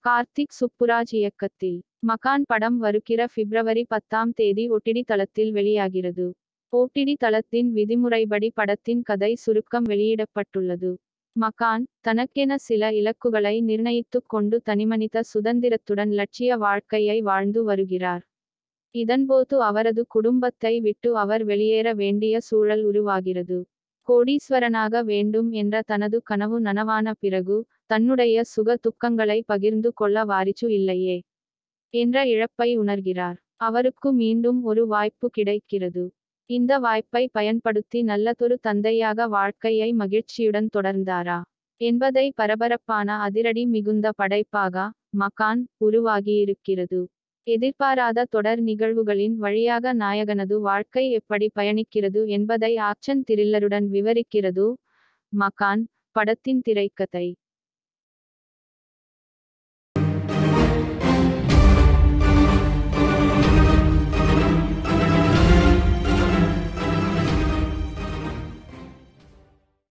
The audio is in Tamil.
கார்த்திக் சுப்புராஜ் இயக்கத்தில் மகான் படம் வருகிற பிப்ரவரி பத்தாம் தேதி ஒட்டிடி தளத்தில் வெளியாகிறது ஓடிடி தளத்தின் விதிமுறைப்படி படத்தின் கதை சுருக்கம் வெளியிடப்பட்டுள்ளது மகான் தனக்கென சில இலக்குகளை நிர்ணயித்துக் கொண்டு தனிமனித சுதந்திரத்துடன் லட்சிய வாழ்க்கையை வாழ்ந்து வருகிறார் இதன்போது அவரது குடும்பத்தை விட்டு அவர் வெளியேற வேண்டிய சூழல் உருவாகிறது கோடீஸ்வரனாக வேண்டும் என்ற தனது கனவு நனவான பிறகு தன்னுடைய சுக துக்கங்களை பகிர்ந்து கொள்ள வாரிசு இல்லையே என்ற இழப்பை உணர்கிறார் அவருக்கு மீண்டும் ஒரு வாய்ப்பு கிடைக்கிறது இந்த வாய்ப்பை பயன்படுத்தி நல்லதொரு தந்தையாக வாழ்க்கையை மகிழ்ச்சியுடன் தொடர்ந்தாரா என்பதை பரபரப்பான அதிரடி மிகுந்த படைப்பாக மகான் உருவாகியிருக்கிறது எதிர்பாராத தொடர் நிகழ்வுகளின் வழியாக நாயகனது வாழ்க்கை எப்படி பயணிக்கிறது என்பதை ஆக்ஷன் த்ரில்லருடன் விவரிக்கிறது மகான் படத்தின் திரைக்கதை